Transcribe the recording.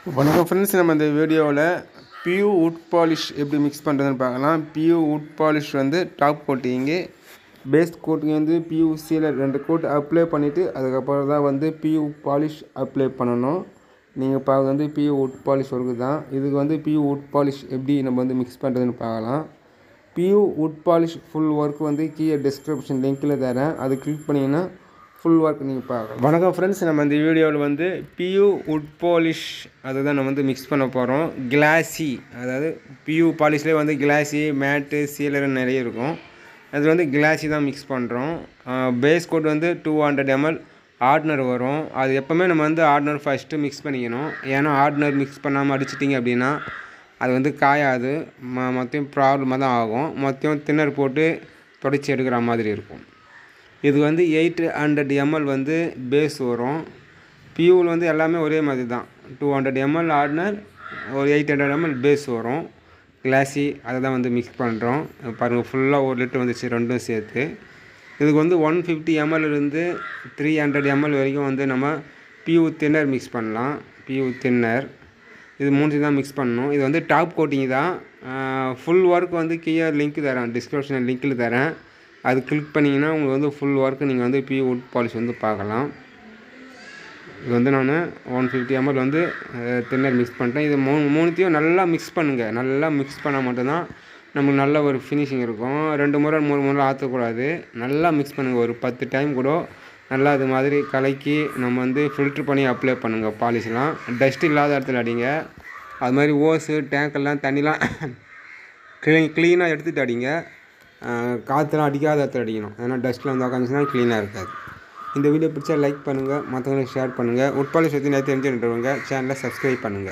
வணக்கம் ஃப்ரெண்ட்ஸ் நம்ம இந்த வீடியோவில் பியூ உட் பாலிஷ் எப்படி மிக்ஸ் பண்ணுறதுன்னு பார்க்கலாம் பியூ உட் பாலிஷ் வந்து டாப் கோட்டிங்கு பேஸ் கோட்டிங் வந்து பியூ சீலர் ரெண்டு கோட் அப்ளை பண்ணிவிட்டு அதுக்கப்புறம் தான் வந்து பியூ பாலிஷ் அப்ளை பண்ணணும் நீங்கள் பார்க்க வந்து பியூ உட் பாலிஷ் ஒர்க்கு தான் இதுக்கு வந்து பியூ உட் பாலிஷ் எப்படி நம்ம வந்து மிக்ஸ் பண்ணுறதுன்னு பார்க்கலாம் PU wood polish full work வந்து கீழே டிஸ்கிரிப்ஷன் லிங்க்கில் தரேன் அது கிளிக் பண்ணிங்கன்னா ஃபுல் ஒர்க் நீங்கள் பார்க்கலாம் வணக்கம் ஃப்ரெண்ட்ஸ் நம்ம இந்த வீடியோவில் வந்து பியூ உட் பாலிஷ் அதுதான் நம்ம வந்து மிக்ஸ் பண்ண போகிறோம் கிளாஸி அதாவது பியூ பாலிஷ்லேயே வந்து கிளாஸி மேட்டு சீலர் நிறைய இருக்கும் அது வந்து கிளாஸி தான் மிக்ஸ் பண்ணுறோம் பேஸ் கோட் வந்து டூ ஹண்ட்ரட் எம்எல் ஆர்ட்னர் வரும் அது எப்போவுமே நம்ம வந்து ஆர்ட்னர் ஃபஸ்ட்டு மிக்ஸ் பண்ணிக்கணும் ஏன்னா ஆர்ட்னர் மிக்ஸ் பண்ணாமல் அடிச்சிட்டிங்க அப்படின்னா அது வந்து காயாது ம மொத்தம் ப்ராப்ளமாக தான் ஆகும் மொத்தம் தின்னர் போட்டு தொடச்சி எடுக்கிற மாதிரி இருக்கும் இது வந்து எயிட் ஹண்ட்ரட் எம்எல் வந்து பேஸ் வரும் பியூவில் வந்து எல்லாமே ஒரே மாதிரி தான் டூ ஹண்ட்ரட் எம்எல் ஆர்டினர் ஒரு எயிட் ஹண்ட்ரட் எம்எல் பேஸ் வரும் கிளாஸி அதை தான் வந்து மிக்ஸ் பண்ணுறோம் பாருங்கள் ஃபுல்லாக ஒரு லிட்டர் வந்துச்சு ரெண்டும் சேர்த்து இதுக்கு வந்து ஒன் ஃபிஃப்டி எம்எல் இருந்து த்ரீ ஹண்ட்ரட் எம்எல் வரைக்கும் வந்து நம்ம பியூ தின்னர் மிக்ஸ் பண்ணலாம் பியூ தின்னர் இது மூணு தான் மிக்ஸ் பண்ணணும் இது வந்து டாப் கோட்டிங் தான் ஃபுல் ஒர்க் வந்து கீழே லிங்க் தரேன் டிஸ்கிரிப்ஷனில் லிங்க்கில் தரேன் அது கிளிக் பண்ணிங்கன்னா உங்களுக்கு வந்து ஃபுல் ஒர்க்கு நீங்கள் வந்து பியூ உட் பாலிஷ் வந்து பார்க்கலாம் இது வந்து நான் ஒன் ஃபிஃப்டி எம்எல் வந்து தின்னர் மிக்ஸ் பண்ணிட்டேன் இது மூணு மூணுத்தையும் நல்லா மிக்ஸ் பண்ணுங்கள் நல்லா மிக்ஸ் பண்ணால் மட்டும்தான் நமக்கு நல்ல ஒரு ஃபினிஷிங் இருக்கும் ரெண்டு முறை மூணு முறை ஆற்றக்கூடாது நல்லா மிக்ஸ் பண்ணுங்கள் ஒரு பத்து டைம் கூட நல்லா இது மாதிரி கலக்கி நம்ம வந்து ஃபில்ட்ரு பண்ணி அப்ளை பண்ணுங்கள் பாலிஷ்லாம் டஸ்ட் இல்லாத இடத்துல அடிங்க அது மாதிரி ஓஸு டேங்கெல்லாம் தண்ணிலாம் க்ளீன் க்ளீனாக எடுத்துகிட்டு அடிங்க காற்றுலாம் அடிக்காத இடத்துல அடிக்கணும் ஏன்னா டஸ்ட்டில் வந்து உட்காந்துச்சுன்னா க்ளீனாக இருக்காது இந்த வீடியோ பிடிச்சா லைக் பண்ணுங்கள் மற்றவங்களுக்கு ஷேர் பண்ணுங்கள் உட்பாலிஷ் பற்றி நிறைய தெரிஞ்சுட்டுருவங்க சேனலை சப்ஸ்கிரைப் பண்ணுங்கள்